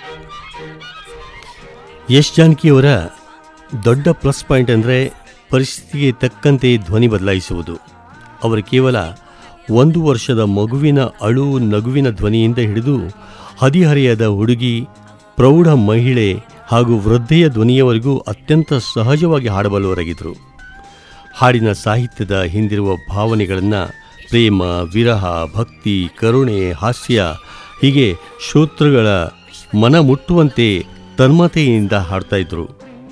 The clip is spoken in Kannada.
ಯಶ್ ಜಾನಕಿಯವರ ದೊಡ್ಡ ಪ್ಲಸ್ ಪಾಯಿಂಟ್ ಅಂದರೆ ಪರಿಸ್ಥಿತಿಗೆ ತಕ್ಕಂತೆ ಧ್ವನಿ ಬದಲಾಯಿಸುವುದು ಅವರು ಕೇವಲ ಒಂದು ವರ್ಷದ ಮಗುವಿನ ಅಳು ನಗುವಿನ ಧ್ವನಿಯಿಂದ ಹಿಡಿದು ಹದಿಹರೆಯದ ಹುಡುಗಿ ಪ್ರೌಢ ಮಹಿಳೆ ಹಾಗೂ ವೃದ್ಧೆಯ ಧ್ವನಿಯವರೆಗೂ ಅತ್ಯಂತ ಸಹಜವಾಗಿ ಹಾಡಬಲ್ಲವರಾಗಿದ್ದರು ಹಾಡಿನ ಸಾಹಿತ್ಯದ ಹಿಂದಿರುವ ಭಾವನೆಗಳನ್ನು ಪ್ರೇಮ ವಿರಹ ಭಕ್ತಿ ಕರುಣೆ ಹಾಸ್ಯ ಹೀಗೆ ಶ್ರೋತೃಗಳ ಮನ ಮುಟ್ಟುವಂತೆ ತನ್ಮತೆಯಿಂದ ಹಾಡ್ತಾ ಇದ್ರು